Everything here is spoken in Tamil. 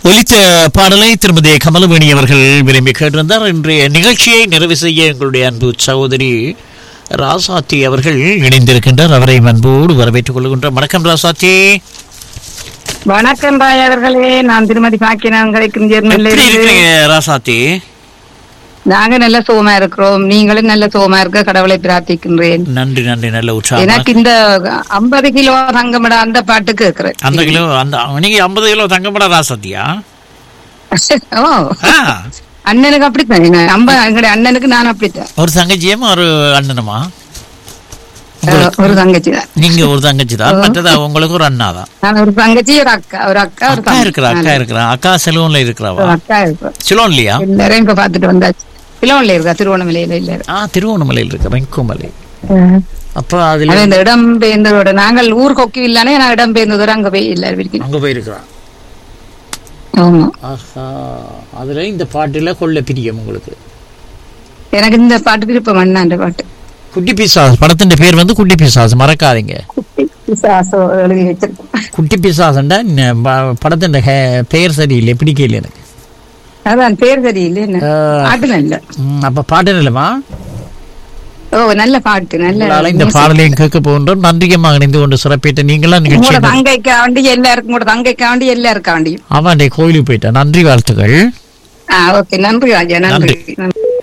ஒலித்த பாடலை திருமதி கமலவேணி அவர்கள் விரும்பி கேட்டிருந்தார் இன்றைய நிகழ்ச்சியை நிறைவு செய்ய எங்களுடைய அன்பு சகோதரி ராசாத்தி அவர்கள் இணைந்திருக்கின்றார் அவரை அன்போடு வரவேற்றுக் கொள்கின்ற வணக்கம் ராசாத்தி வணக்கம் ராய் அவர்களே நான் திருமதி பாக்கினான் கிடைக்கும் ஜெர்மன்ல எப்படி இருந்து இருக்கிறீங்க ராசாத்தி நாங்க நல்ல சுகமா இருக்கிறோம் நீங்களும் நல்ல சுகமா இருக்க கடவுளை பிரார்த்திக்கின்றேன் நன்றி நன்றி நல்ல உற்சாகம் எனக்கு இந்த ஐம்பது கிலோ தங்கமடா அந்த பாட்டு கேக்குறேன் அந்த கிலோ அந்த நீங்க ஐம்பது கிலோ தங்கப்பட ராசாத்தியா ஓ ஆ, அண்ணனுக்கு அப்படித்தான் ஐம்பது எங்களுடைய அண்ணனுக்கு நான் அப்படித்தான் ஒரு தங்கச்சியும் ஒரு அண்ணனுமா அஹ், ஒரு தங்கச்சி தான் நீங்க ஒரு தங்கச்சி தான் மற்றது உங்களுக்கு ஒரு அண்ணா தான் நான் ஒரு தங்கச்சி ஒரு அக்கா ஒரு அக்கா ஒரு அக்கா தம்பி. இருக்கிறா அக்கா இருக்கிறா அக்கா செலூன்ல இருக்கிறாவா ஒரு அக்கா இருக்கு சிலோன்லையா எல்லாரையும் இப்ப பாத்துட்டு வந்தாச்சு பிலோன்ல இருக்கா திருவண்ணாமலையில இல்ல ஆ திருவோணமலையில் இருக்கு வெங்கோமலை அப்ப அதுல அது இந்த இடம் பெயர்ந்ததோட நாங்கள் ஊர் கொக்கி இல்லானே நான் இடம் பெயர்ந்ததோட அங்க போய் எல்லாரும் இருக்கணும் அங்க போயிருக்கிறான் ஆமா ஆஹா அதுல இந்த பாட்டுல கொள்ள பிரியம் உங்களுக்கு எனக்கு இந்த பாட்டு விருப்பம் அண்ணாண்ட பாட்டு குட்டி பிசாஸ் படத்தின் பேர் வந்து குட்டி பிசாஸ் மறக்காதீங்க பிசாசோ எழுதி வச்சிருக்கோம் குட்டி பிசாஸ்ண்டா படத்தின் பெயர் சரியில்லை பிடிக்கல எனக்கு அதான் பேர் சரியில்லை என்ன ஆ, பாட்டு நல்ல ம், அப்ப பாட்டு இல்லமா ஓ நல்ல பாட்டு நல்ல உங்களால இந்த பாடலையும் கேட்க போகின்றோம் நன்றியமாக இணைந்து கொண்டு சிறப்பித்த நீங்களாம் உங்களோட நிகழ்ச்சி தங்கைக்காண்டி எல்லாருக்கும் உங்களோட தங்கைக்காண்டி எல்லாருக்காண்டியும் அவன் கோயிலுக்கு போயிட்டேன் நன்றி வாழ்த்துக்கள் ஆ ஓகே நன்றி ராஜா நன்றி நன்றி. நன்றி